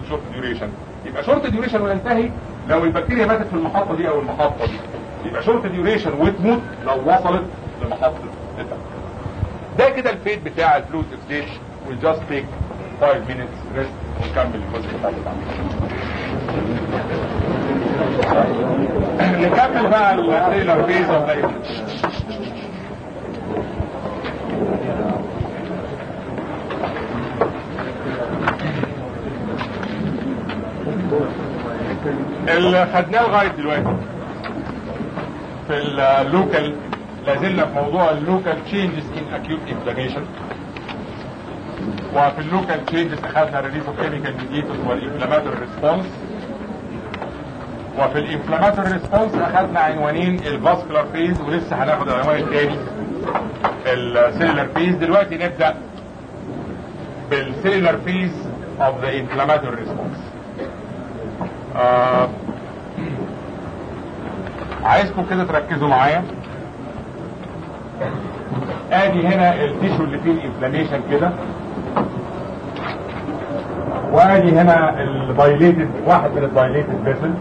شورت ديوريشن يبقى شورت ديوريشن وينتهي لو البكتيريا ماتت في المحطه دي او المحطه دي يبقى شورت ديوريشن وتموت لو وصلت لمحطه الدم ده كده الفيت بتاع الفلويد ستيج ويل جاست تيك 5 minutes ريست ونكمل الجزء بتاع العمل نكمل بقى السيلر فيز اوف اللي خدناه لغايه دلوقتي في اللوكال لازلنا في موضوع اللوكال تشينجز ان اكيوت انفلاميشن وفي اللوكال تشينجز اخذنا ريليز اوف كيميكال ميديتورز والانفلاماتوري ريسبونس وفي الانفلاماتوري ريسبونس اخذنا عنوانين الفاسكولار فيز ولسه هناخد العنوان الثاني السيلولار فيز دلوقتي نبدا بالسيلولار فيز اوف ذا انفلاماتوري ريسبونس عايزكم كده تركزوا معايا ادي هنا التيشو اللي فيه الانفلاميشن كده وادي هنا الدايليتد واحد من الدايليتد فيسل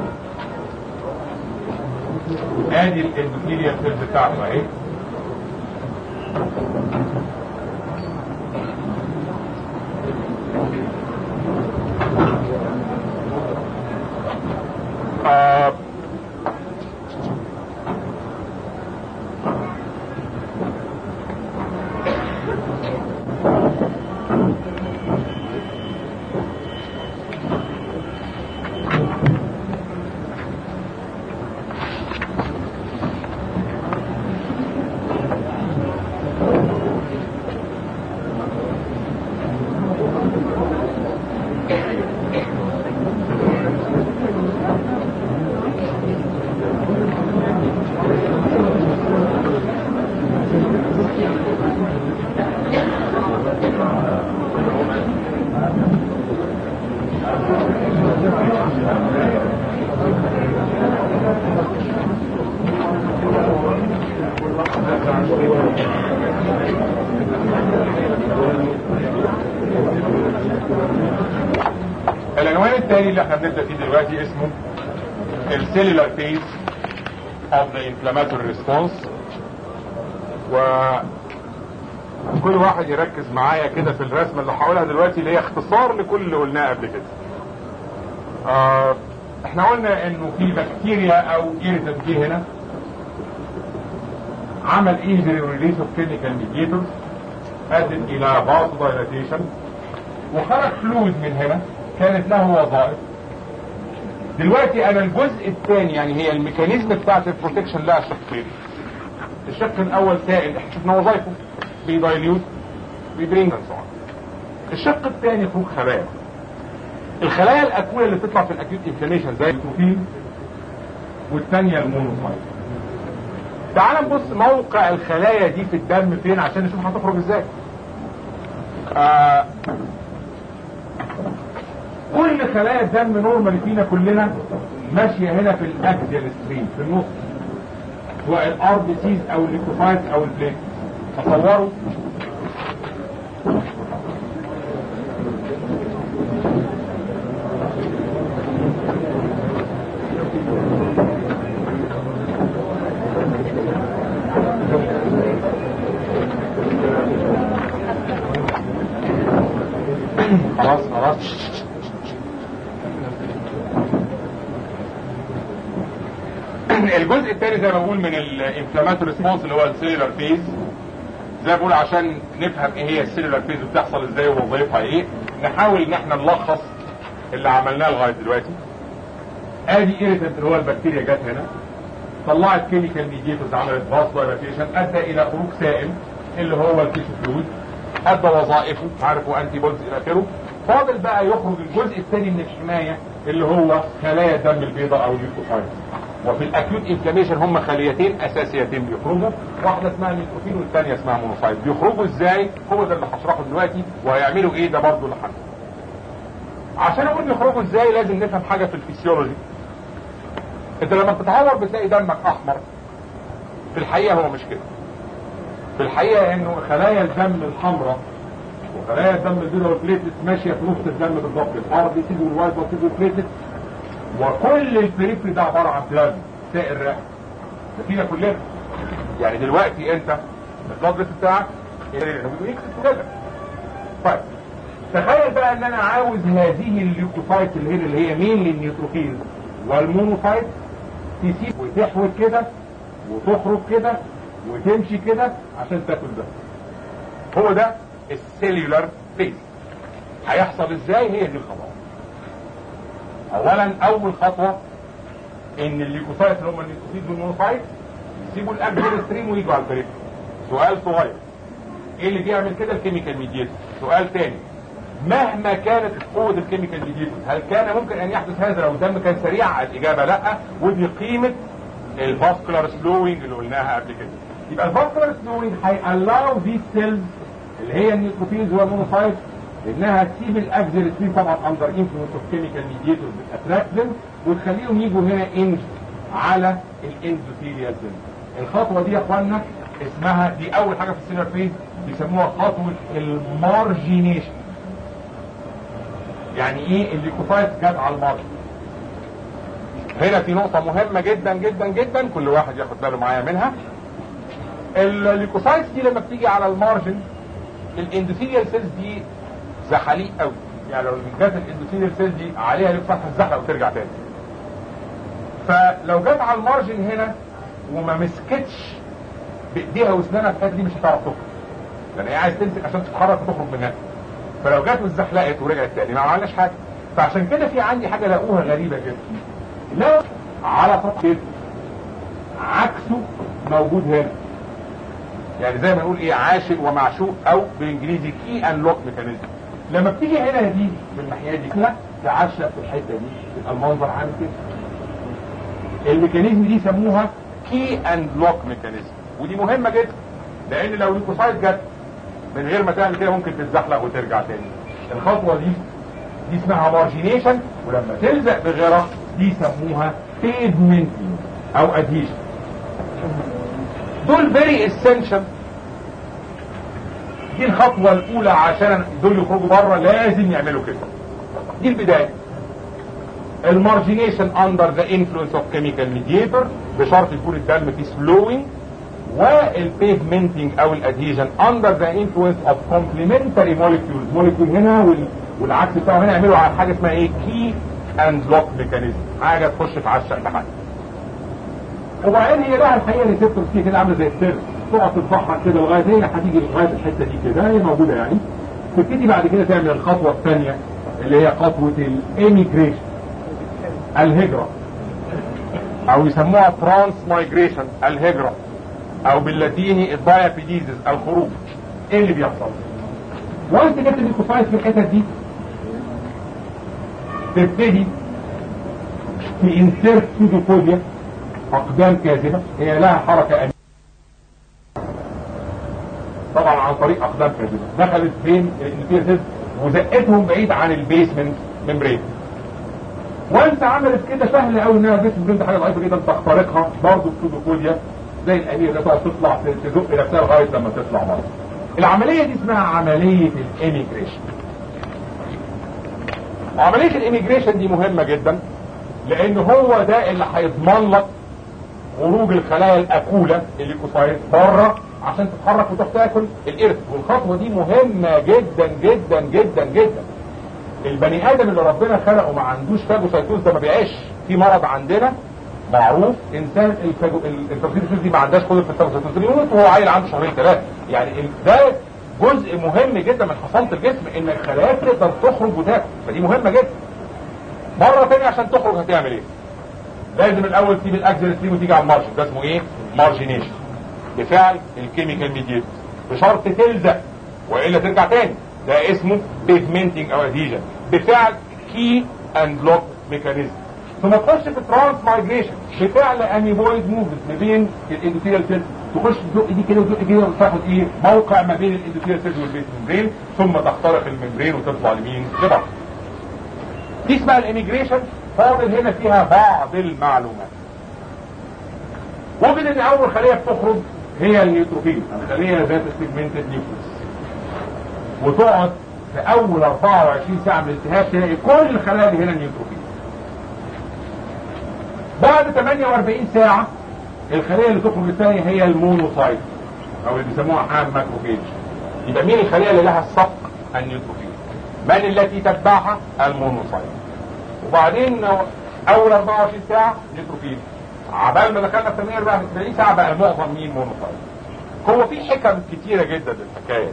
ادي الاندوثيليال سيلز بتاعته اهي آه العنوان الثاني اللي احنا بنبدا فيه دلوقتي اسمه السيلولار فيز اوف ذا انفلاماتوري ريسبونس و كل واحد يركز معايا كده في الرسمه اللي هقولها دلوقتي اللي هي اختصار لكل اللي قلناه قبل كده. آه احنا قلنا انه في بكتيريا او ايريتنت جه هنا عمل ايزري ريليس اوف كيميكال ميديتورز ادت الى فاسو دايلاتيشن وخرج فلويد من هنا كانت له وظائف دلوقتي انا الجزء الثاني يعني هي الميكانيزم بتاعت البروتكشن لها شقين الشق الاول سائل احنا شفنا وظائفه بيدايليوت بيبرينج الشق الثاني خروج خلايا الخلايا الاكويه اللي بتطلع في الاكيوت انفلاميشن زي البروتين والثانيه المونوسايت تعال نبص موقع الخلايا دي في الدم فين عشان نشوف هتخرج ازاي آه كل خلايا الدم نورمال فينا كلنا ماشيه هنا في الاكزيال ستريم في النص سواء الار بي سيز او الليكوفايت او البليت تصوروا خلاص خلاص الجزء الثاني زي ما بقول من الانفلاماتوري ريسبونس اللي هو السيلولار فيز زي ما بقول عشان نفهم ايه هي السيلولار فيز وبتحصل ازاي ووظيفها ايه نحاول ان احنا نلخص اللي عملناه لغايه دلوقتي ادي ايريتنت اللي هو البكتيريا جت هنا طلعت كيميكال ميديتورز عملت باس دايلاتيشن ادى الى خروج سائل اللي هو التيشو فلويد ادى وظائفه عارف وانتي بودز الى اخره فاضل بقى يخرج الجزء الثاني من الحمايه اللي هو خلايا الدم البيضاء او الليكوفايت وفي الاكيوت انفلاميشن هم خليتين اساسيتين بيخرجوا واحده اسمها نيوتروفيل والثانيه اسمها مونوسايت بيخرجوا ازاي هو ده اللي هشرحه دلوقتي وهيعملوا ايه ده برضه اللي هنشوفه عشان اقول بيخرجوا ازاي لازم نفهم حاجه في الفسيولوجي انت لما بتتعور بتلاقي دمك احمر في الحقيقه هو مش كده في الحقيقه انه خلايا الدم الحمراء وخلايا الدم البيضاء والبليتلت ماشيه في نص الدم بالظبط الار بي سي والوايت بلاد سيل والبليتلت وكل البريفري ده عباره عن بلازما سائل راح ده فينا كلنا يعني دلوقتي انت البلاد بتاعك طيب تخيل بقى ان انا عاوز هذه الليوكوسايت اللي هي اللي هي مين للنيوتروفيل والمونوسايت تسيب وتحوت كده وتخرج كده وتمشي كده عشان تاكل ده هو ده السيلولار فيز هيحصل ازاي هي دي الخطوه اولا اول خطوه ان الليوكوسايت اللي هم النيوتروفيل والمونوسايت يسيبوا الاكبر ستريم ويجوا على البريد سؤال صغير ايه اللي بيعمل كده الكيميكال ميديتور سؤال تاني مهما كانت قوة الكيميكال ميديتور هل كان ممكن ان يحدث هذا لو الدم كان سريع الاجابة لا ودي قيمة الفاسكولار سلوينج اللي قلناها قبل كده يبقى الفاسكولار سلوينج هيألاو دي سيلز اللي هي النيوتروفيلز والمونوسايت انها تسيب الاكزل ستريم طبعا اندر انفلونس اوف كيميكال ميديتورز بتاتراكت them وتخليهم يجوا هنا انج على الاندوثيليال سيلز الخطوه دي يا اخوانا اسمها دي اول حاجه في السيلر فيز بيسموها خطوه المارجينيشن يعني ايه الليكوفايت جت على المارجن هنا في نقطة مهمة جدا جدا جدا كل واحد ياخد باله معايا منها الليكوسايتس دي لما بتيجي على المارجن الاندوثيليال سيلز دي زحاليق قوي يعني لو جت الاندوثيليال سيلز دي عليها ليكوسايت هتزحلق وترجع تاني فلو جت على المارجن هنا وما مسكتش بايديها واسنانها في الحته دي مش هتعرف تخرج لان هي عايز تمسك عشان تتحرك وتخرج من هنا فلو جت واتزحلقت ورجعت تاني ما عملناش حاجه فعشان كده في عندي حاجه لقوها غريبه جدا لو على سطح كده عكسه موجود هنا يعني زي ما نقول ايه عاشق ومعشوق او بالانجليزي كي اند لوك ميكانيزم لما بتيجي هنا دي من الناحيه دي لا تعشق في الحته دي يبقى المنظر عامل كده الميكانيزم دي يسموها كي اند لوك ميكانيزم ودي مهمه جدا لان لو الليكوسايت جت من غير ما تعمل كده ممكن تتزحلق وترجع تاني الخطوه دي دي اسمها مارجينيشن ولما تلزق بغيرها دي يسموها بيفمنتنج او ادهيشن دول فيري اسينشال دي الخطوه الاولى عشان دول يخرجوا بره لازم يعملوا كده دي البدايه المارجينيشن اندر ذا انفلونس اوف كيميكال ميديتور بشرط يكون الدم فيه سلوينج والبيفمنتنج او الادهيجن اندر ذا انفلونس اوف كومبلمنتري موليكيولز موليكيول هنا وال... والعكس بتاعه هنا يعملوا على حاجه اسمها ايه كي اند لوك ميكانيزم حاجه تخش تعشق لحد وبعدين هي لها الحقيقه ريسبتور فيه كده عامله زي السيرف تقعد تتفحص كده لغايه هي هتيجي لغايه الحته دي كده هي موجوده يعني تبتدي بعد كده تعمل الخطوه الثانيه اللي هي خطوه الاميجريشن الهجره او يسموها ترانس مايجريشن الهجره او باللاتيني الدايابيديزز الخروج ايه اللي بيحصل وانت جبت الليكوفايت في الحتت دي تبتدي تنسرت سودوفوبيا اقدام كاذبه هي لها حركه أمين. طبعا عن طريق اقدام كاذبه دخلت بين الانتيرسيس وزقتهم بعيد عن البيسمنت ممبرين وانت عملت كده سهل قوي انها البيسمنت ممبرين حاجه ضعيفه جدا تخترقها برضه السودوفوبيا زي الامير ده تقعد تطلع تزق نفسها لغايه لما تطلع بره العمليه دي اسمها عمليه الاميجريشن وعمليه الاميجريشن دي مهمه جدا لان هو ده اللي هيضمن لك خروج الخلايا الاكوله الليكوسايت بره عشان تتحرك وتروح تاكل القرد والخطوه دي مهمه جدا جدا جدا جدا البني ادم اللي ربنا خلقه ما عندوش فاجوسايتوز ده ما بيعيش في مرض عندنا معروف انسان الفاجوسايتوز دي ما عندهاش قدره في الفاجوسايتوز يموت وهو عيل عنده شهرين ثلاثه يعني ده جزء مهم جدا من حصانه الجسم ان الخلايا تقدر تخرج وتاكل فدي مهمه جدا مره ثانيه عشان تخرج هتعمل ايه لازم الاول تسيب الاكزل ستريم وتيجي على المارجن ده اسمه ايه مارجينيشن بفعل الكيميكال ميديت بشرط تلزق والا ترجع تاني ده اسمه بيفمنتنج او ادهيجن بفعل كي اند لوك ميكانيزم ثم تخش في ترانس مايجريشن بفعل اميبويد موفمنت ما بين الاندوثيال سيلز تخش تزق دي كده وتزق كده وتاخد ايه موقع ما بين الاندوثيال سيلز والبيت ممبرين ثم تخترق الممبرين وتطلع لمين لبره دي اسمها الاميجريشن فاضل هنا فيها بعض المعلومات وجد ان اول خليه بتخرج هي النيوتروفيل الخليه ذات السيجمنتد نيوكليس وتقعد في اول 24 ساعه من الالتهاب تلاقي كل الخلايا اللي هنا نيوتروفيل بعد 48 ساعه الخليه اللي تخرج الثانيه هي المونوسايت او اللي بيسموها حام ماكروفيج يبقى مين الخليه اللي لها السبق النيوتروفيل من التي تتبعها المونوسايت وبعدين اول 24 ساعه نيوتروفيل عبال ما دخلنا في 48 ساعه بقى المعظم مين مونوسايت هو في حكم كتيره جدا للحكايه دي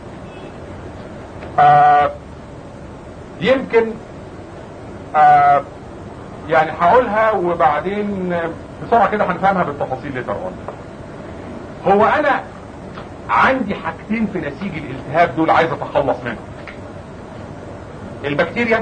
آه يمكن آه يعني هقولها وبعدين بسرعه كده هنفهمها بالتفاصيل اللي اون هو انا عندي حاجتين في نسيج الالتهاب دول عايز اتخلص منهم البكتيريا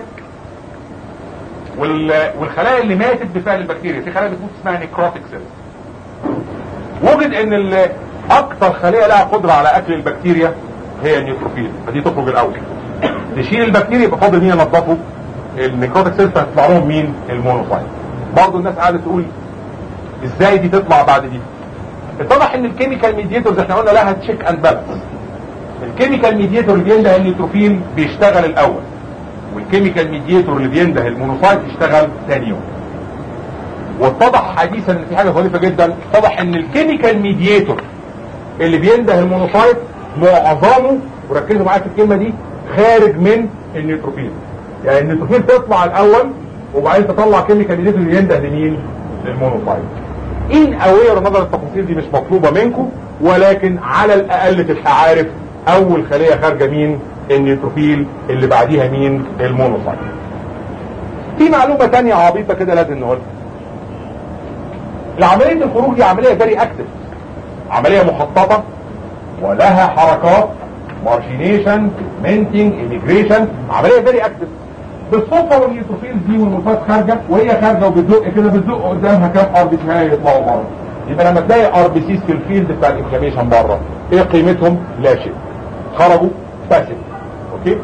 وال... والخلايا اللي ماتت بفعل البكتيريا في خلايا بتموت اسمها نيكروتيك سيلز وجد ان ال... اكتر خليه لها قدره على اكل البكتيريا هي النيوتروفيل فدي تخرج الاول تشيل البكتيريا يبقى فاضل مين ينظفوا النيكروتيك سيلز هتطلع لهم مين المونوسايت برضه الناس قاعده تقول ازاي دي تطلع بعد دي اتضح ان الكيميكال ميديتورز احنا قلنا لها تشيك اند بالانس الكيميكال ميديتور اللي بينده النيوتروفيل بيشتغل الاول والكيميكال ميديتور اللي بينده المونوسايت يشتغل ثاني يوم واتضح حديثا ان في حاجه ظريفه جدا اتضح ان الكيميكال ميديتور اللي بينده المونوسايت معظمه وركزوا معايا في الكلمه دي خارج من النيوتروفيل يعني النيوتروفيل تطلع الاول وبعدين تطلع كيميكال ميديتور اللي ينده لمين للمونوسايت ان اوير نظر التفاصيل دي مش مطلوبه منكم ولكن على الاقل تبقى عارف اول خليه خارجه مين النيوتروفيل اللي بعديها مين المونوسايت في معلومه تانية عبيطه كده لازم نقولها العمليه الخروج دي عمليه فيري اكتف عمليه مخططه ولها حركات مارجينيشن منتنج ايميجريشن عمليه فيري اكتف بالصدفه والنيوتروفيل دي والموتات خارجه وهي خارجه وبتزق كده بتزق قدامها كام ار بي سي يطلعوا بره يبقى لما تلاقي ار بي سيز في الفيلد بتاع الانفلاميشن بره ايه قيمتهم؟ لا شيء خرجوا باسف اوكي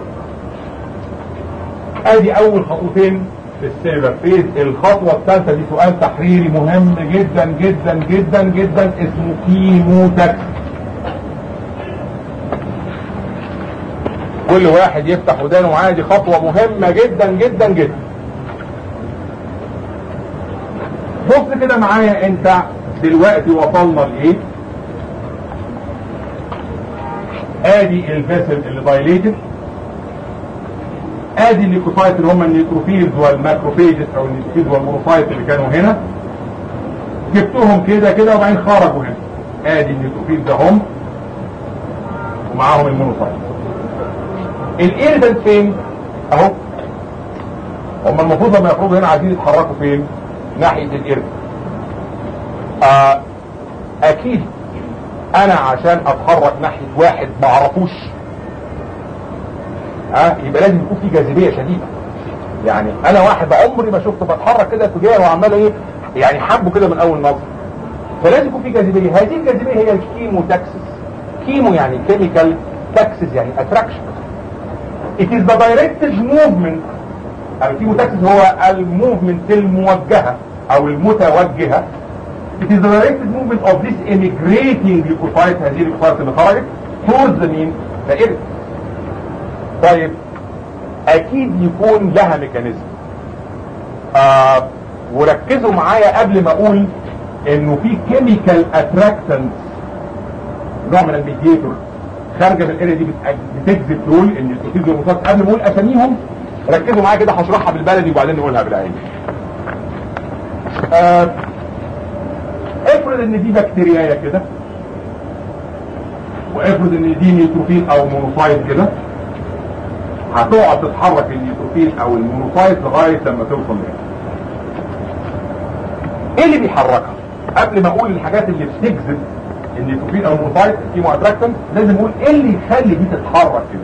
ادي اول خطوتين في السيلر فيز الخطوه الثالثه دي سؤال تحريري مهم جدا جدا جدا جدا اسمه كيموتاكس كل واحد يفتح ودانه معايا دي خطوه مهمه جدا جدا جدا بص كده معايا انت دلوقتي وصلنا لايه ادي الفيسل اللي دايليتد ادي الليكوسايت اللي هم النيتروفيلز والماكروفيجز او النيتروفيلز والمونوسايت اللي كانوا هنا جبتهم كده كده وبعدين خرجوا هنا ادي النيتروفيلز هم ومعاهم المونوسايت الايريدنت فين اهو هم المفروض لما يخرجوا هنا عايزين يتحركوا فين ناحيه الايريدنت آه اكيد انا عشان اتحرك ناحيه واحد ما اعرفوش ها يبقى لازم يكون في جاذبيه شديده يعني انا واحد عمري ما شفته بتحرك كده اتجاه وعمال ايه يعني حبه كده من اول نظر فلازم يكون في جاذبيه هذه الجاذبيه هي الكيمو تاكسس كيمو يعني كيميكال تاكسس يعني اتراكشن it is the directed movement الكيمو تاكسس هو الموفمنت الموجهه او المتوجهه it is the directed movement of this immigrating leukocyte هذه الليكوسايت اللي خرجت towards the mean the iris طيب اكيد يكون لها ميكانيزم آه وركزوا معايا قبل ما اقول انه في كيميكال اتراكتنس نوع من الميديتور خارجه من الاريا دي بتجذب دول ان الكوتيز والمصاص قبل ما اقول اساميهم ركزوا معايا كده هشرحها بالبلدي وبعدين نقولها بالعين آه افرض ان دي بكتيريا كده وافرض ان دي نيوتروفيل او مونوسايت كده هتقعد تتحرك النيوتروفيل او المونوسايت لغايه لما توصل هنا ايه اللي بيحركها قبل ما اقول الحاجات اللي بتجذب النيوتروفيل او المونوسايت كيمو اتراكتنت لازم اقول ايه اللي يخلي دي تتحرك كده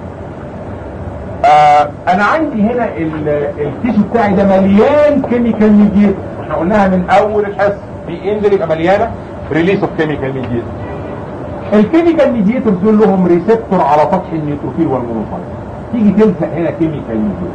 آه انا عندي هنا التيشو بتاعي ده مليان كيميكال ميديتور احنا قلناها من اول الحصه في انزل يبقى مليانه ريليس اوف كيميكال ميديتور الكيميكال ميديتور دول لهم ريسبتور على سطح النيوتروفيل والمونوسايت تيجي تلزق هنا كيميكال ميديتور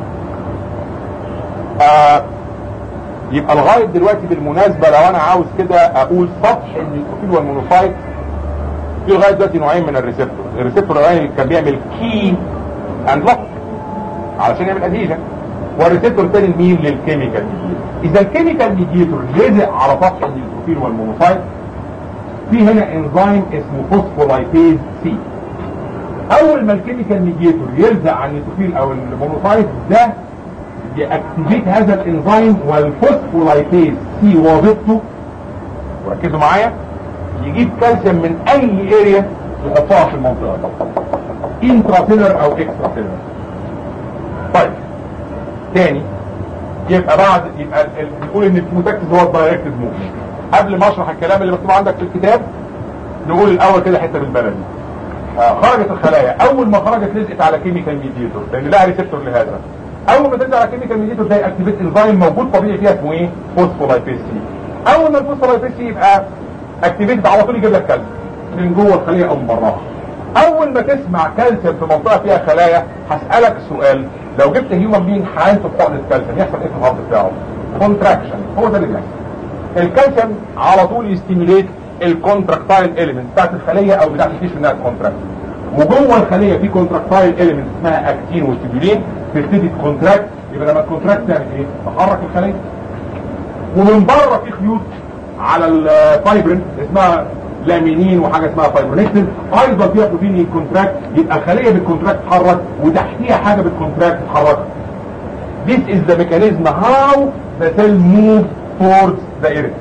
آه يبقى لغايه دلوقتي بالمناسبه لو انا عاوز كده اقول سطح النيوتروفيل والمونوسايت في لغايه دلوقتي نوعين من الريسبتور الريسبتور الاولاني كان بيعمل كي اند لوك علشان يعمل ادهيجن والريسبتور الثاني مين للكيميكال ميديتور اذا الكيميكال ميديتور لزق على سطح النيوتروفيل والمونوسايت في هنا انزيم اسمه فوسفولايبيز سي اول ما الكيميكال ميديتور يلزق على النيوتروفيل او المونوسايت ده يأكتيفيت هذا الانزيم والفوسفولايبيز سي وظيفته وركزوا معايا يجيب كالسيوم من اي اريا يحطها في المنطقه دي انتراسيلر او اكسترا سيلر طيب تاني يبقى بعد يبقى ال- ال- نقول ان الكيموتاكسس هو الدايركتد موفمنت قبل ما اشرح الكلام اللي مكتوب عندك في الكتاب نقول الاول كده حته بالبلدي آه، خرجت الخلايا اول ما خرجت لزقت على كيميكال ميديتور لان لها ريسبتور لهذا اول ما تنزل على كيميكال ميديتور تلاقي اكتيفيت انزيم موجود طبيعي فيها اسمه ايه فوسفولايبيز سي اول ما الفوسفولايبيز سي يبقى اكتيفيت على طول يجيب لك كالسيوم من جوه الخليه او من براها اول ما تسمع كالسيوم في منطقه فيها خلايا هسالك سؤال لو جبت هيومن بين حالته بحقنه كالسيوم يحصل ايه في الهارت بتاعه كونتراكشن هو ده اللي بيحصل الكالسيوم على طول يستيميليت الكونتراكتايل اليمنت بتاعت الخليه او بتاعت التيشو انها تكونتراكت وجوه الخليه في كونتراكتايل اليمنت اسمها اكتين وستيبولين تبتدي تكونتراكت يبقى لما تكونتراكت تعمل ايه؟ تحرك الخليه ومن بره في خيوط على الفايبرين اسمها لامينين وحاجه اسمها فايبرونكتين ايضا فيها بروتين يكونتراكت يبقى الخليه بتكونتراكت تتحرك وتحتيها حاجه بتكونتراكت تتحرك This is the mechanism how the cell moves towards the irritant.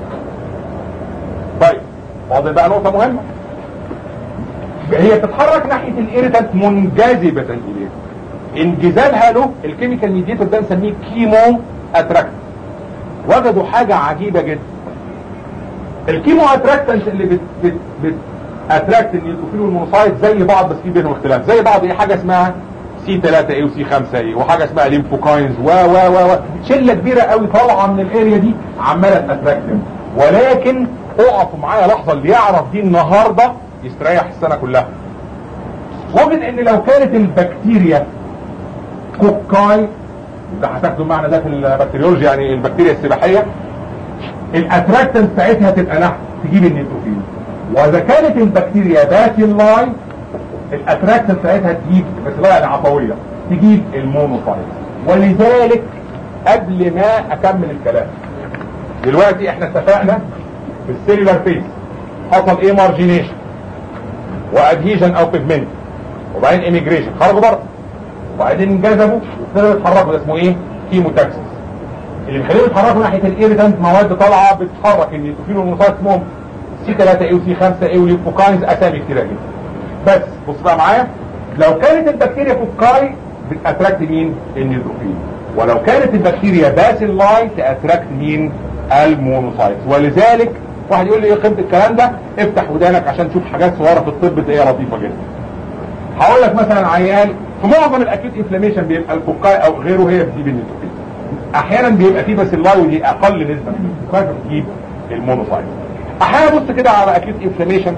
طيب فاضل بقى نقطة مهمة هي بتتحرك ناحية الإيريتانت منجذبة إليه انجذابها له الكيميكال ميديتور ده نسميه كيمو اتراكت وجدوا حاجة عجيبة جدا الكيمو اتراكتنت اللي بت بت بت اتراكت النيوتروفيل والمونوسايت زي بعض بس في بينهم اختلاف زي بعض ايه حاجة اسمها سي 3 اي وسي 5 اي وحاجة اسمها ليمفوكاينز و و و و شلة كبيرة قوي طالعة من الاريا دي عمالة تاتراكتهم ولكن اقفوا معايا لحظة اللي يعرف دي النهاردة يستريح السنة كلها وجد ان لو كانت البكتيريا كوكاي ده هتاخدوا المعنى ده في البكتيريولوجيا يعني البكتيريا السباحية الاتراكتنت بتاعتها تبقى نحو تجيب النيتروفيل واذا كانت البكتيريا باكيلاي الاتراكتنت بتاعتها تجيب بكتيريا العفوية تجيب المونوسايت ولذلك قبل ما اكمل الكلام دلوقتي احنا اتفقنا في السيلولار فيس حصل ايه مارجينيشن وادهيجن او بيجمنت وبعدين ايميجريشن خرجوا بره وبعدين انجذبوا وابتدوا يتحركوا ده اسمه ايه كيموتاكسس اللي بيخليهم يتحركوا ناحيه الايريتانت مواد طالعه بتتحرك النيوتروفيل والمونوسايت اسمهم سي 3 اي وسي 5 اي وليفوكاينز اسامي كتيره جدا بس بص بقى معايا لو كانت البكتيريا فوكاي بتاتراكت مين النيوتروفيل ولو كانت البكتيريا باسيلاي تاتراكت مين المونوسايت ولذلك واحد يقول لي ايه قيمه الكلام ده افتح ودانك عشان تشوف حاجات صغيره في الطب تلاقيها لطيفه جدا هقول لك مثلا عيان في معظم الاكيوت انفلاميشن بيبقى الفقاي او غيره هي بتجيب النيوتروفيل احيانا بيبقى فيه بس اللاي ودي اقل نسبه من الفقاي بتجيب المونوسايت احيانا بص كده على اكيوت انفلاميشن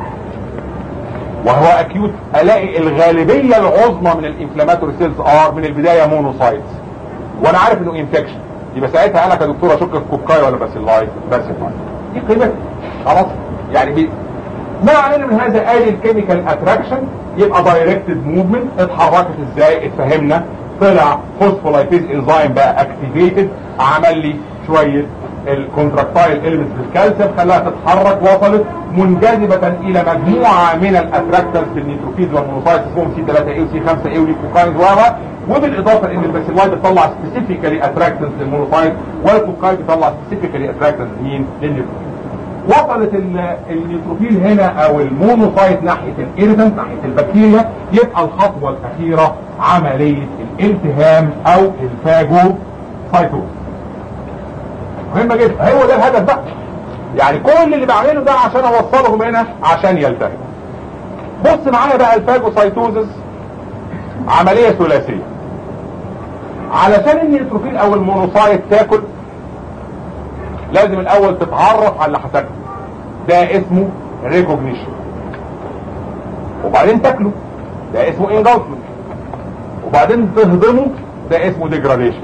وهو اكيوت الاقي الغالبيه العظمى من الانفلاماتوري سيلز ار من البدايه مونوسايتس وانا عارف انه انفكشن يبقى ساعتها انا كدكتور اشك في كوكاي ولا باسيلاي باسيلاي دي قيمتها خلاص يعني بي... ما علينا من هذا قال الكيميكال اتراكشن يبقى دايركتد موفمنت اتحركت ازاي اتفهمنا طلع فوسفولايبيز انزيم بقى اكتيفيتد عمل لي شويه الكونتراكتايل اليمنتس بالكالسيوم خلاها تتحرك وصلت منجذبة الى مجموعة من الاتراكترز بالنيتروفيز والمونوسايت اسمهم سي 3 اي وسي 5 اي وليكوكاينز و وبالاضافة ان الباسيلاي بتطلع سبيسيفيكالي اتراكتنس للمونوسايت والكوكاي بتطلع سبيسيفيكالي اتراكتنس مين للنيتروفيز وصلت النيتروفيل هنا او المونوسايت ناحية الايريتنت ناحية البكتيريا يبقى الخطوة الاخيرة عملية الالتهام او الفاجو سايتوز مهمة جدا هو ده الهدف بقى يعني كل اللي بعمله ده عشان اوصلهم هنا عشان يلتهموا بص معايا بقى الفاجوسايتوزس عملية ثلاثية علشان النيتروفيل او المونوسايت تاكل لازم الاول تتعرف على اللي هتاكله ده اسمه ريكوجنيشن وبعدين تاكله ده اسمه انجلفمنت وبعدين تهضمه ده اسمه ديجراديشن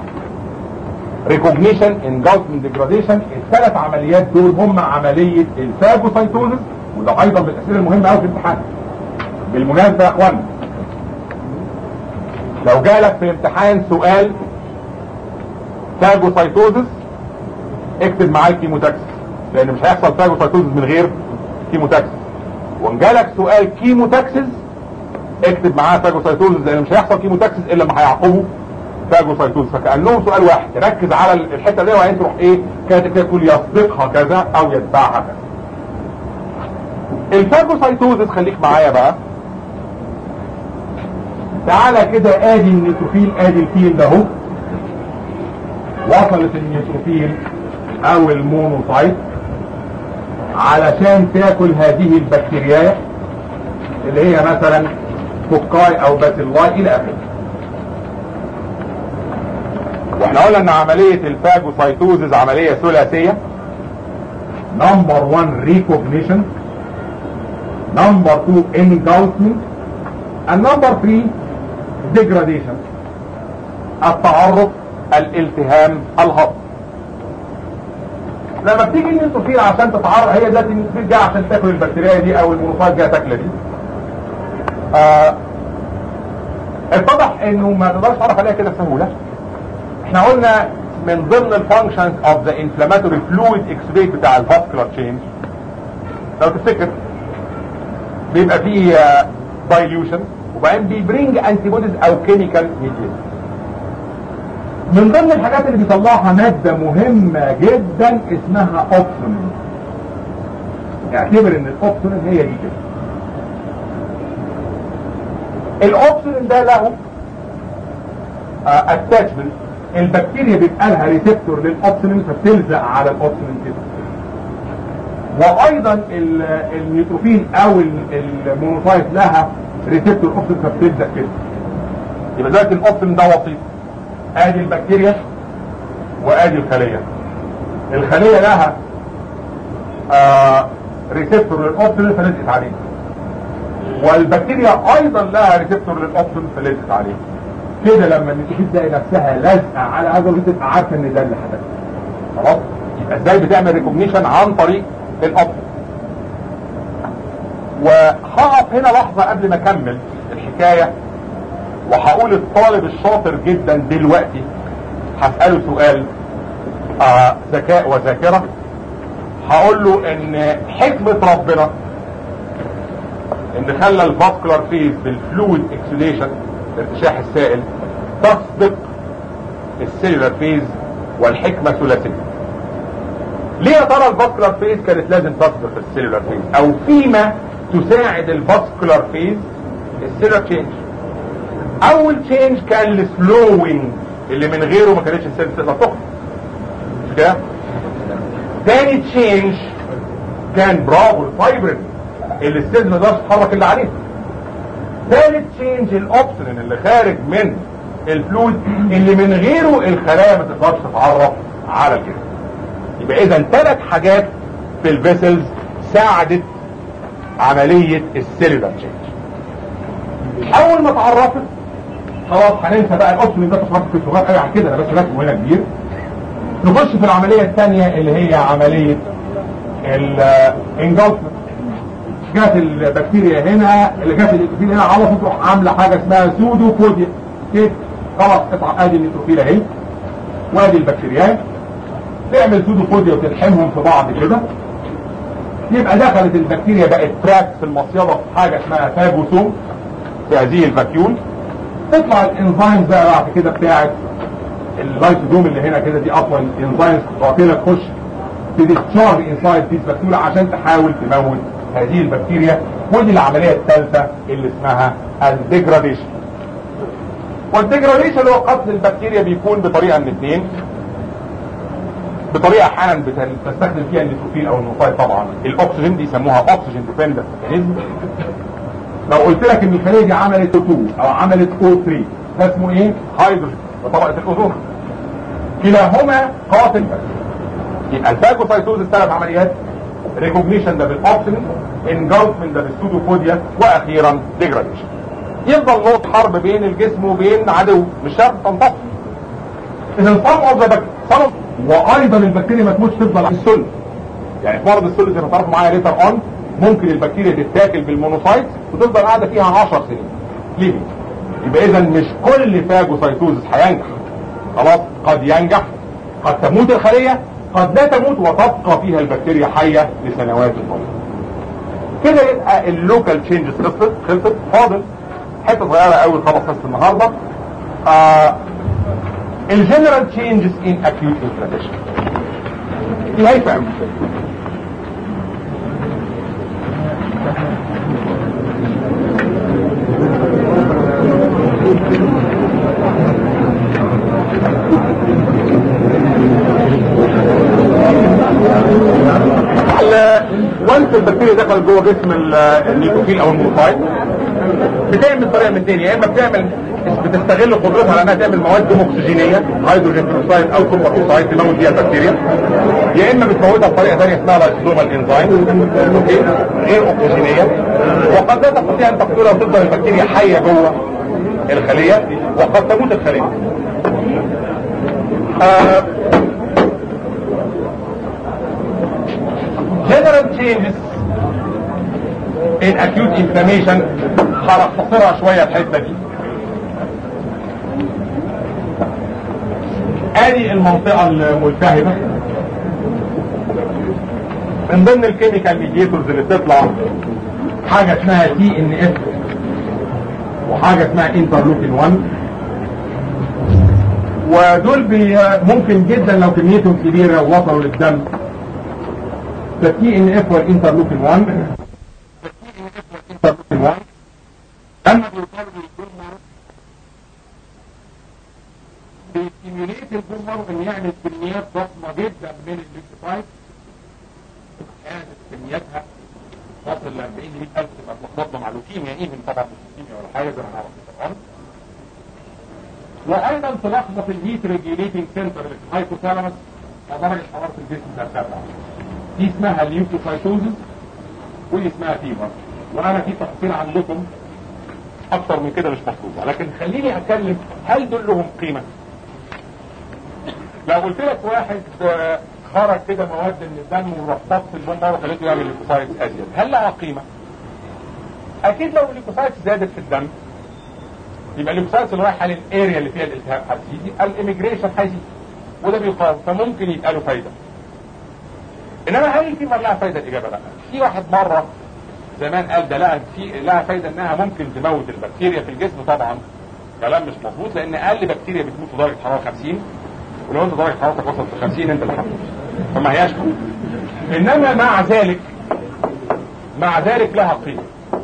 ريكوجنيشن انجلفمنت ديجراديشن الثلاث عمليات دول هم عملية الفاجوسايتوزس وده ايضا من الاسئله المهمه قوي في الامتحان بالمناسبه يا اخوانا لو جالك في امتحان سؤال فاجوسايتوزس اكتب معاه الكيموتاكسس لان مش هيحصل فاجوسايتوزس من غير كيموتاكسس وان جالك سؤال كيموتاكسس اكتب معاه فاجوسايتوزس لان مش هيحصل كيموتاكسس الا لما هيعقبه فاجوسايتوزس فكانهم سؤال واحد ركز على الحته دي وبعدين تروح ايه كاتب كده تقول يسبقها كذا او يتبعها كذا الفاجوسايتوزس خليك معايا بقى تعالى كده ادي النيوتروفيل ادي الفيل ده اهو وصلت النيوتروفيل او المونوسايت علشان تاكل هذه البكتيريا اللي هي مثلا فوكاي او باسيلاي الى اخره واحنا قلنا ان عملية الفاجوسايتوزز عملية ثلاثية نمبر 1 ريكوجنيشن نمبر 2 engulfment and number 3 degradation التعرف الالتهام الهضم لما بتيجي النيوتروفيل عشان تتعرف هي دلوقتي النيوتروفيل جايه عشان تاكل البكتيريا دي او المونوفايت جايه تاكل دي آه اتضح انه ما تقدرش تعرف عليها كده بسهوله احنا قلنا من ضمن الفانكشنز اوف ذا انفلاماتوري فلويد اكسبيت بتاع الفاسكولار تشينج لو تفتكر بيبقى فيه دايليوشن وبعدين بيبرينج انتي بوديز او كيميكال ميديا من ضمن الحاجات اللي بيطلعها ماده مهمه جدا اسمها اوبسونين اعتبر ان الاوبسونين هي دي كده الاوبسونين ده له اتاتشمنت البكتيريا بيبقى لها ريسبتور للاوبسونين فبتلزق على الاوبسونين كده وايضا النيوتروفين او المونوسايت لها ريسبتور اوبسونين فبتلزق كده يبقى دلوقتي الاوبسونين ده وسيط ادي البكتيريا وادي الخليه الخليه لها آه ريسبتور للاوبسونين فلزقت عليه والبكتيريا ايضا لها ريسبتور للاوبسونين فلزقت عليه كده لما النيوتروفيل تلاقي نفسها لازقه على هذا الريسبتور تبقى عارفه ان ده اللي حدث خلاص يبقى ازاي بتعمل ريكوجنيشن عن طريق الاوبسونين وهقف هنا لحظه قبل ما اكمل الحكايه وهقول الطالب الشاطر جدا دلوقتي هسأله سؤال آه ذكاء وذاكرة هقول له ان حكمة ربنا ان خلى الفاسكولار فيز بالفلويد اكسوديشن ارتشاح السائل تسبق السيلولار فيز والحكمة ثلاثية ليه يا ترى الفاسكولار فيز كانت لازم تسبق السيلولار فيز او فيما تساعد الفاسكولار فيز السيلولار تشينج اول تشينج كان السلوينج اللي من غيره ما كانتش السيل تقدر تخرج مش كده تاني تشينج كان برافو الفايبرين اللي السيل ما يقدرش تتحرك الا عليه ثالث تشينج الاوبسونين اللي خارج من الفلويد اللي من غيره الخلايا ما تقدرش تتعرف على الجسم يبقى اذا ثلاث حاجات في الفيسلز ساعدت عملية السيلولار تشينج اول ما اتعرفت خلاص هننسى بقى الاوبشن ده تصرف في الصغير قوي عن كده انا بس رسمه هنا كبير نخش في العملية الثانية اللي هي عملية الانجلفمنت جات البكتيريا هنا اللي جات البكتيريا هنا على طول تروح عامله حاجه اسمها سودو بوديا كده خلاص قطع ادي النيتروفيل اهي وادي البكتيريا تعمل سودو بوديا وتلحمهم في بعض كده يبقى دخلت البكتيريا بقت تراك في المصيدة في حاجة اسمها فاجوسوم في هذه الفاكيول تطلع الانزيم بقى بعد كده بتاعت اللايسوزوم اللي هنا كده دي اصلا انزيمز قاتله تخش تديتشارج انسايد ديز بكتيريا عشان تحاول تموت هذه البكتيريا ودي العمليه الثالثه اللي اسمها الديجراديشن والديجراديشن هو قتل البكتيريا بيكون بطريقه من اثنين بطريقه احيانا بتستخدم فيها النيتروفيل او النوفايل طبعا الاكسجين دي يسموها اكسجين ديبندنت ميكانيزم لو قلت لك ان الخليه دي عملت O2 او عملت O3 ده اسمه ايه هيدروجين وطبقه الاوزون كلاهما قاتل يبقى الفاجوسايتوزيس ثلاث عمليات ريكوجنيشن ده بالاوكسجين انجلفمنت ده بالسودوفوديا واخيرا ديجراديشن يفضل نقطة حرب بين الجسم وبين عدو مش شرط تنتصر اذا صم اوف ذا وايضا البكتيريا ما تموتش تفضل على السل يعني في مرض السل زي ما تعرفوا معايا ليتر اون ممكن البكتيريا تتاكل بالمونوسايت وتفضل قاعده فيها 10 سنين ليه يبقى اذا مش كل فاجوسايتوزس هينجح خلاص قد ينجح قد تموت الخليه قد لا تموت وتبقى فيها البكتيريا حيه لسنوات طويله كده يبقى اللوكال تشينجز خلصت خلصت فاضل حته صغيره قوي خلاص بس النهارده آه الجنرال تشينجز ان اكيوت انفلاميشن دي هايفه قوي وانس البكتيريا دخل جوه جسم النيكوتين او الموفايت بتعمل طريقه من تاني يا اما بتعمل بتستغل قدرتها على انها تعمل مواد اكسجينيه هيدروجين بروكسايد او سوبر اوكسايد تموت بيها البكتيريا يا اما بتموتها بطريقه ثانيه اسمها لايسوزومال انزيم غير اكسجينيه وقد لا تستطيع ان تقتلها وتفضل البكتيريا حيه جوه الخليه وقد تموت الخليه آه general changes in acute inflammation هنختصرها شوية الحتة دي ادي المنطقة الملتهبة من ضمن الكيميكال ميديتورز اللي بتطلع حاجة اسمها تي ان اف وحاجة اسمها انترلوكين 1 ودول بي ممكن جدا لو كميتهم كبيرة ووصلوا للدم فالتي ان اف والانترلوكين 1 فالتي ان اف والانترلوكين 1 اما بيطالبوا الجمر بيستيميوليت الجمر ان يعمل كميات ضخمه جدا من الليكوفايت كانت كمياتها تصل ل 40 100000 تبقى تلخبطنا مع لوكيميا ايفن طبعا مش لوكيميا ولا حاجه زي ما هنعرف طبعا وايضا تلخبط الهيت ريجيليتنج سنتر اللي في الهايبوثالاموس درجه حراره الجسم ترتفع دي اسمها اليوكوسايتوزز ودي اسمها فيبر وانا في تفصيل عندكم اكتر من كده مش مطلوبه لكن خليني اتكلم هل دول لهم قيمه لو قلت لك واحد خرج كده مواد من الدم وربطت البومبا وخليته يعمل ليكوسايتس ازيد هل لها قيمه اكيد لو الليكوسايتس زادت في الدم يبقى الليكوسايتس اللي رايحه للاريا اللي فيها الالتهاب هتزيد الاميجريشن هيزيد وده بيقاوم فممكن يبقى له فايده انما هل الفيبر لها فايده الاجابه لا في واحد مره زمان قال ده لها في لها فايده انها ممكن تموت البكتيريا في الجسم طبعا كلام مش مظبوط لان اقل بكتيريا بتموت في درجه حراره 50 ولو انت درجه حرارتك وصلت ل 50 انت اللي هتموت فما هياش قوي انما مع ذلك مع ذلك لها قيمه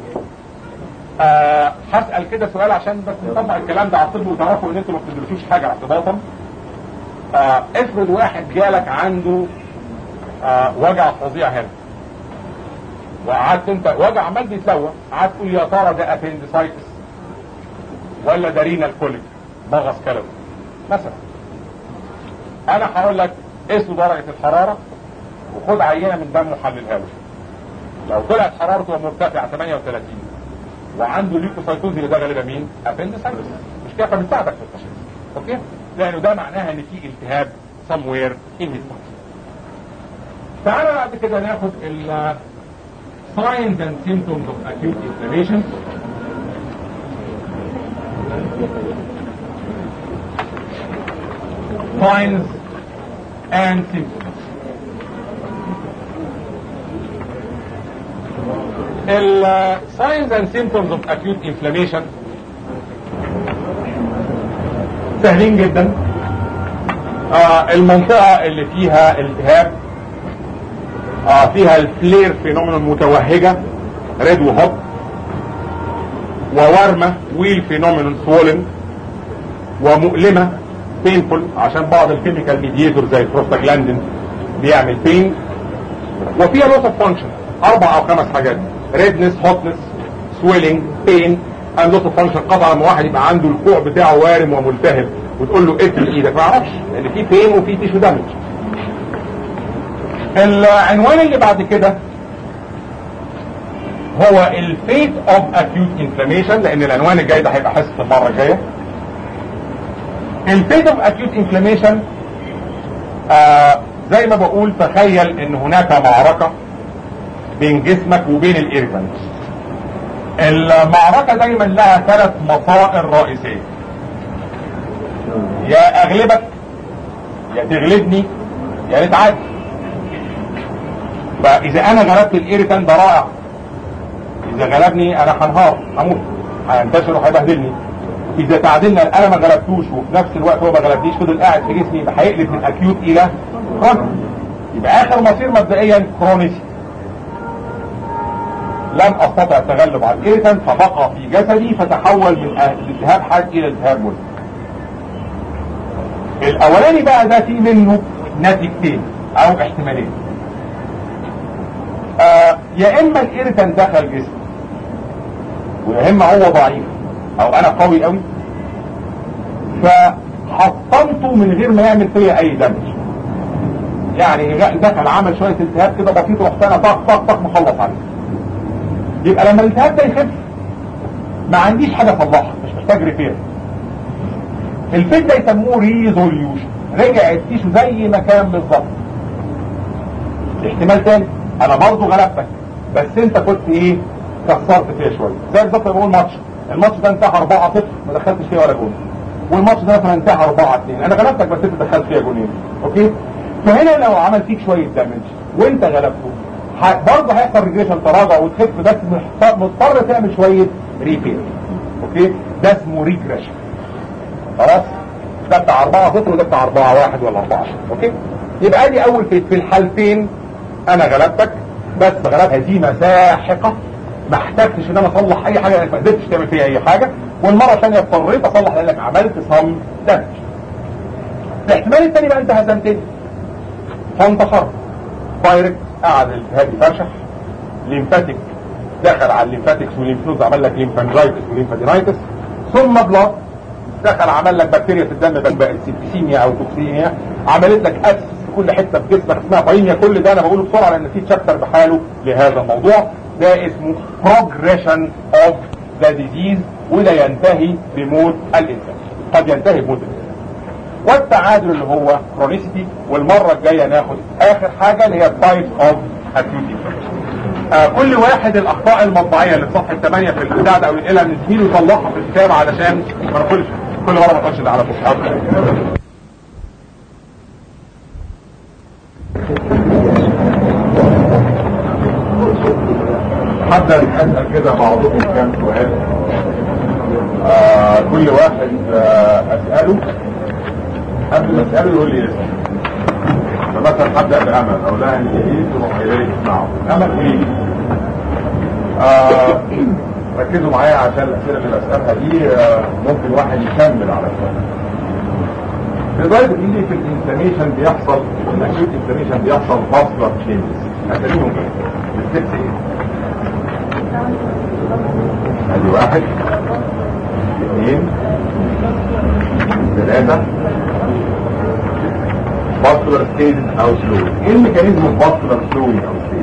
آه هسال كده سؤال عشان بس نطبق الكلام ده على الطب وتعرفوا ان انتوا ما بتدرسوش حاجه اعتباطا آه افرض واحد جالك عنده آه وجع فظيع هنا وقعدت انت وجع عمال بيتسوى قعدت تقول يا ترى ده ابندسايتس ولا ده رينال كوليك مغص كلوي مثلا انا هقول لك قيسوا درجه الحراره وخد عينه من دمه وحللها له لو طلعت حرارته مرتفعه 38 وعنده ليكوسايتوز اللي ده غالبا مين؟ ابندسايتس مش كده فبتساعدك في التشخيص اوكي؟ لانه ده معناها ان في التهاب somewhere in his body تعالى بعد كده ناخد ال signs and symptoms of acute inflammation signs and symptoms ال signs and symptoms of acute inflammation سهلين جدا آه المنطقة اللي فيها التهاب آه فيها الفلير فينومينال متوهجة ريد وهوب وورمة ويل فينومينال سوولن ومؤلمة بينفول عشان بعض الكيميكال ميديتور زي البروستاجلاندين بيعمل بين وفيها لوس اوف فانكشن اربع او خمس حاجات ريدنس هوتنس سويلنج بين اند لوس اوف فانكشن قطعا لما واحد يبقى عنده الكوع بتاعه وارم وملتهب وتقول له اقفل ايدك ما يعرفش لان في بين وفي تيشو دامج العنوان اللي بعد كده هو الفيت اوف اكيوت انفلاميشن لان العنوان الجاي ده هيبقى حصه المره الجايه الفيت اوف اكيوت انفلاميشن زي ما بقول تخيل ان هناك معركه بين جسمك وبين الايريتانت المعركة دايما لها ثلاث مصائر رئيسية يا اغلبك يا تغلبني يا نتعادل فاذا انا غلبت الايريتان ده رائع اذا غلبني انا هنهار هموت هينتشر وهيبهدلني اذا تعادلنا انا ما غلبتوش وفي نفس الوقت هو ما غلبنيش فضل قاعد في جسمي يبقى هيقلب من اكيوت الى كرونيك يبقى اخر مصير مبدئيا كرونيسي لم استطع التغلب على الايريتان فبقى في جسدي فتحول من التهاب حاد الى التهاب مزمن الاولاني بقى ده في منه نتيجتين او احتمالين آه يا اما الايريتان دخل جسمي ويا اما هو ضعيف او انا قوي قوي فحطمته من غير ما يعمل فيا اي دمج يعني دخل عمل شويه التهاب كده بسيط ورحت انا طق طق طق مخلص عليه يبقى لما الالتهاب ده يخف ما عنديش حاجه اصلحها مش محتاج ريبير الفيت ده يسموه ريزوليوشن رجع التيشو زي ما كان بالظبط احتمال تاني انا برضه غلبتك بس انت كنت ايه كسرت فيها شويه زي بالظبط لما بقول ماتش الماتش ده انتهى 4 0 ما دخلتش فيه ولا جول والماتش ده مثلا انتهى 4 2 انا غلبتك بس انت دخلت فيها جولين اوكي فهنا لو عمل فيك شويه دامج وانت غلبته برضه هيحصل ريجريشن تراجع وتخف بس مضطر تعمل شويه ريبير اوكي ده اسمه ريجريشن خلاص ده بتاع 4 0 وده بتاع 4 1 ولا 4 اوكي يبقى دي اول في, في الحالتين انا غلبتك بس غلبت هزيمه ساحقه ما احتجتش ان انا اصلح اي حاجه ما قدرتش تعمل فيها اي حاجه والمره الثانيه اضطريت اصلح لانك عملت صم دمج الاحتمال الثاني بقى انت هزمتني فانتشرت دايركت قعد الالتهاب يفرشح ليمفاتيك دخل على الليمفاتكس والليمفنوز عمل لك ليمفانجايتس وليمفادينايتس ثم بلاد دخل عمل لك بكتيريا في الدم بقت سيبسيميا او توكسيميا عملت لك ابس في كل حته في جسمك اسمها بايميا كل ده انا بقوله بسرعه لان في تشابتر بحاله لهذا الموضوع ده اسمه progression of the disease وده ينتهي بموت الانسان قد ينتهي بموت الانسان والتعادل اللي هو كرونيسيتي والمره الجايه ناخد اخر حاجه اللي هي تايب اوف اكيوتي آه كل واحد الاخطاء المطبعيه اللي في صفحه 8 في البتاع ده او القلم من زميله يطلعها في الكتاب علشان ما ناكلش كل مره ما ناكلش ده على فوق حتى اسال كده بعضكم كام سؤال آه كل واحد آه اساله قبل ما اساله يقول لي اسمه فمثلا هبدا بامل او لا انت ايه تروح اليه تسمعه امل ايه آه ركزوا معايا عشان الاسئله اللي بسالها دي آه ممكن واحد يكمل على السؤال في غايه اللي في الانفلاميشن بيحصل الاكيوت انفلاميشن بيحصل فاسكولار تشينجز هتلاقيهم ايه؟ الستبس ايه؟ ادي واحد اثنين ثلاثة فاسكولار ستيج او سلو ايه الميكانيزم الفاسكولار سلو او ستيج؟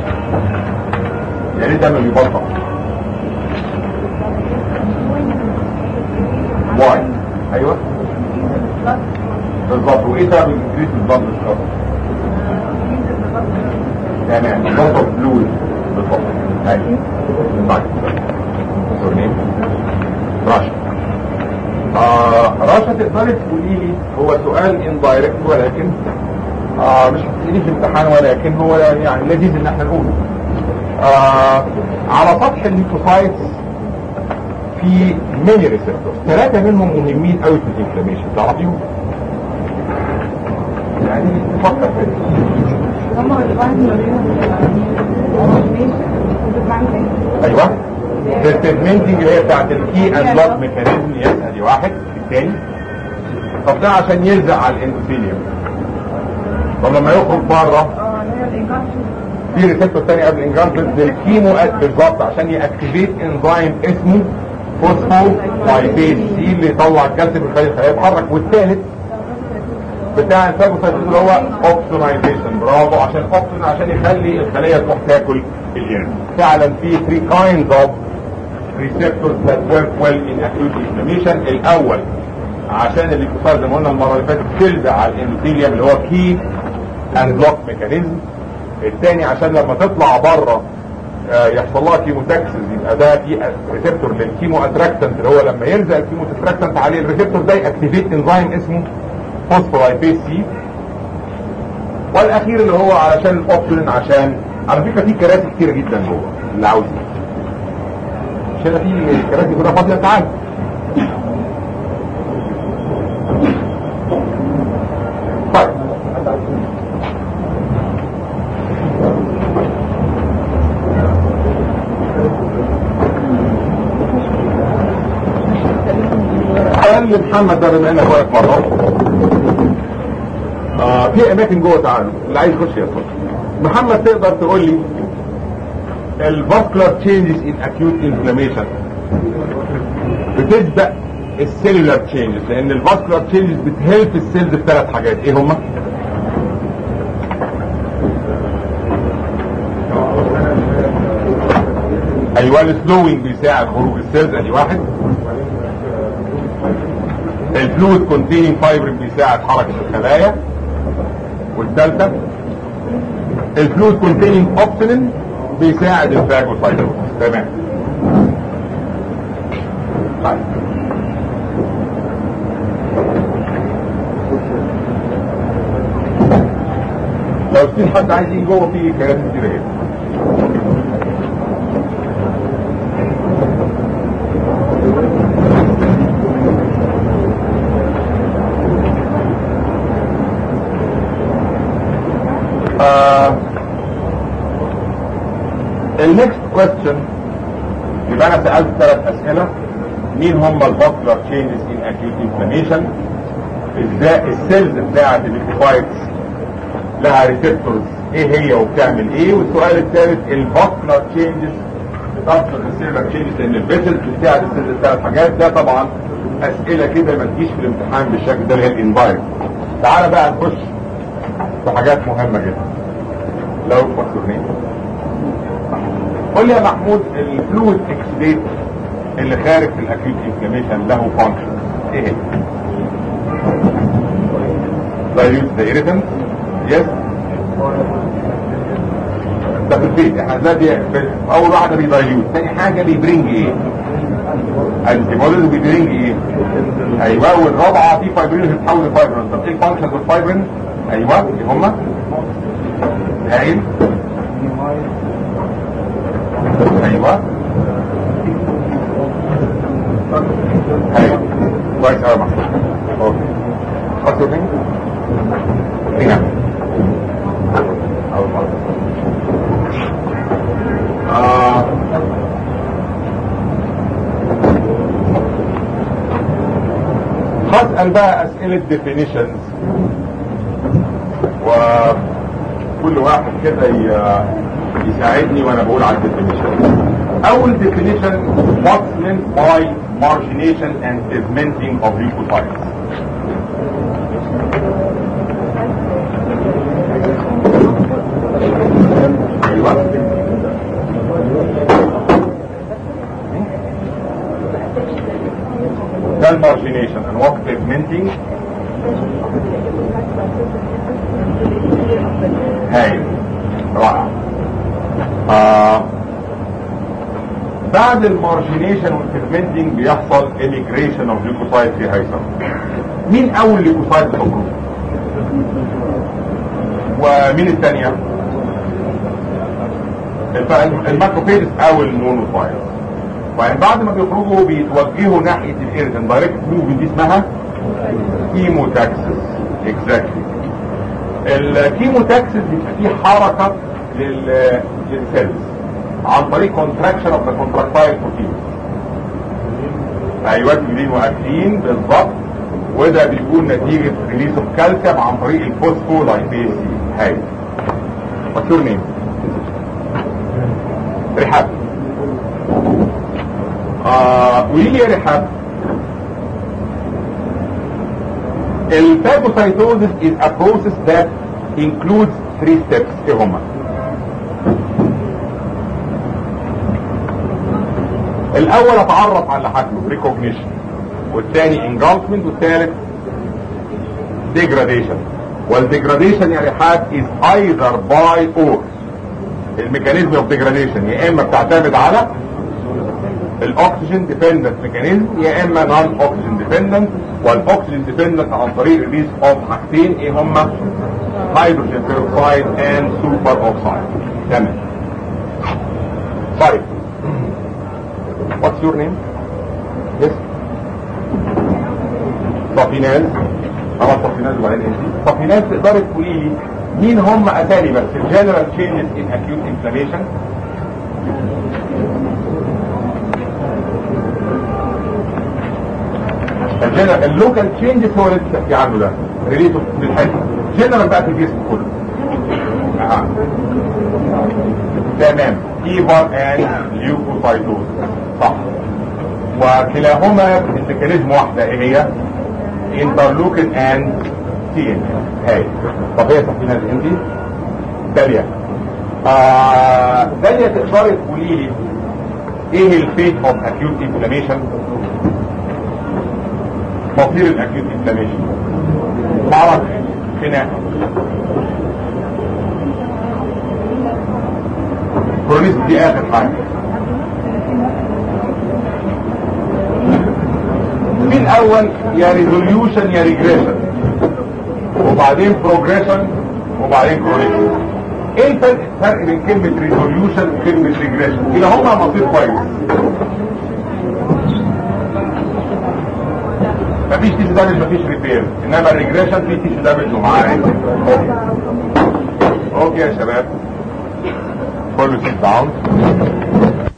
يعني ده ما بيبطأ واي ايوه بالظبط وايه سبب الانكريس البلد الشرط تمام بالظبط فلويد بالظبط ايوه طيب سورنيم راشا آه راشا تقدري تقولي لي هو سؤال اندايركت ولكن آه مش هتسأليه في امتحان ولكن هو يعني لذيذ ان احنا نقوله آه على سطح الليكوسايتس في ميني ريسبتورز ثلاثة منهم مهمين قوي في الانفلاميشن تعرفيهم؟ يعني تفكر ايوه السيجمنتنج اللي هي بتاعت الكي اند بلاد ميكانيزم يس ادي واحد الثاني طب ده عشان يلزق على الاندوثيليوم طب لما يخرج بره في ريسبتور تاني قبل الانجارفنت للكيمو بالظبط عشان ياكتيفيت انزيم اسمه فوسفو لايبيز دي اللي يطلع الكالسيوم يخلي الخلايا يتحرك والثالث بتاع الفاجوسايت اللي هو اوبسونايزيشن برافو عشان اوبسون عشان يخلي الخليه تروح تاكل اليرن فعلا في 3 kinds of receptors that work well in acute inflammation الاول عشان الليكوسايت زي ما قلنا المره اللي فاتت تلزق على الاندوثيليوم اللي هو كي اند بلوك ميكانيزم الثاني عشان لما تطلع بره آه، يحصل لها كيموتاكسس يبقى ده في ريسبتور للكيمو اتراكتنت اللي هو لما يلزق الكيمو اتراكتنت عليه الريسبتور ده ياكتيفيت انزيم اسمه فوسفولايبيز سي والاخير اللي هو علشان الاوبسولين عشان على فكره في كراسي كتيره جدا جوه اللي عاوز مش هنا في كراسي كلها فاضيه تعال طيب قال لمحمد ده بما انك واقف مره آه في اماكن جوه تعالوا اللي عايز يخش يدخل محمد تقدر تقول لي الفاسكولار تشينجز ان اكيوت انفلاميشن بتسبق السيلولار تشينجز لان الفاسكولار تشينجز بتهلف السيلز في ثلاث حاجات ايه هما؟ ايوه السلوينج بيساعد خروج السيلز ادي واحد الفلويد كونتيننج فايبرين بيساعد حركه الخلايا والثالثه الفلويد كونتيننج اوبسيلين بيساعد الفاجوسايتوز تمام طيب لو في حد عايز يجي جوه في كلام كتير اهي النكست كويستشن يبقى انا سالت ثلاث اسئله مين هم الفاسكولار تشينجز ان اكيوت انفلاميشن ازاي السيلز بتاعت الليكوفايتس لها ريسبتورز ايه هي وبتعمل ايه والسؤال الثالث الفاسكولار تشينجز بتاثر السيلولار تشينجز لان الفيسلز بتاعت السيلز ثلاث حاجات ده طبعا اسئله كده ما تجيش في الامتحان بالشكل ده اللي هي الانفايرمنت تعالى بقى نخش في حاجات مهمه جدا لو مكسورين قول لي يا محمود الفلويد اكسديت اللي خارج في الاكيوت انفلاميشن له فانكشن ايه هي؟ dilute the irritant yes ده في البيت احنا دلوقتي اول واحده بيدايليوت ثاني حاجه بيبرينج ايه؟ انتي بوديز بيبرينج ايه؟ ايوه والرابعه في فايبرين بتتحول لفايبرين طب ايه الفانكشن الفايبرين؟ ايوه اللي هما هايل ايوه ايوه كويس قوي محمود اوكي خدتوا مين؟ نعم اول مره آه. هسأل بقى اسئلة definitions وكل واحد كده ي- يساعدني وانا بقول على الديفينيشن اول definition what's meant by margination and segmenting of leukocytes ايوه ده المارجينيشن and what segmenting هاي رائع آه بعد المارجينيشن والسيجمنتنج بيحصل اليجريشن اوف ليكوسايت في هيثم مين اول ليكوسايت تخرج ومين الثانيه الف- الماكروفيجز او المونوفايل وبعدين بعد ما بيخرجوا بيتوجهوا ناحيه الايرتن دايركت موفمنت دي اسمها كيموتاكسس اكزاكتلي الكيموتاكسس بيبقى فيه حركه لل للسيلز عن طريق كونتراكشن اوف ذا كونتراكتايل بروتين ايوه تيولين واكلين بالظبط وده بيكون نتيجه ريليز اوف كالسيوم عن طريق الفوسفولايبيز سي هاي what's your name رحاب آه قولي لي يا رحاب الفاجوسايتوزيس is a process that includes three steps ايه هما الاول اتعرف على حجمه ريكوجنيشن والثاني engulfment والثالث degradation والديجراديشن يا رحاب is either by or الميكانيزم اوف ديجراديشن يا اما بتعتمد على الاكسجين ديبندنت ميكانيزم يا اما نون اوكسجين ديبندنت والاكسجين ديبندنت عن طريق ريليز اوف حاجتين ايه هما هيدروجين بيروكسايد اند سوبر اوكسايد تمام طيب What's your name? Yes. صفيناز خلاص صفيناز وبعدين انت صفيناز تقدري تقولي لي مين هم اتاري بس الجنرال تشينجز ان اكيوت انفلاميشن الجنرال اللوكال تشينجز هو اللي بتحكي عنه ده ريليتو بالحته جنرال بقى في الجسم كله آه. تمام فيفر اند ليوكوسايتوز صح وكلاهما الميكانيزم واحده ايه هي انترلوكين اند تي ان هاي طب هي صفينا انت داليا آه داليا تقدري تقولي لي ايه الفيت اوف اكيوت انفلاميشن مصير الاكيوت انفلاميشن معرفش خناقه كرونيست دي اخر حاجه في الاول يا ريزوليوشن يا ريجريشن وبعدين بروجريشن وبعدين كرونيست ايه الفرق الفرق بين كلمة ريزوليوشن وكلمة ريجريشن كده هما مصير كويس مفيش تيشو دامج مفيش ريبير انما الريجريشن في تيشو دامج ومعاه اوكي يا شباب كله سيت داون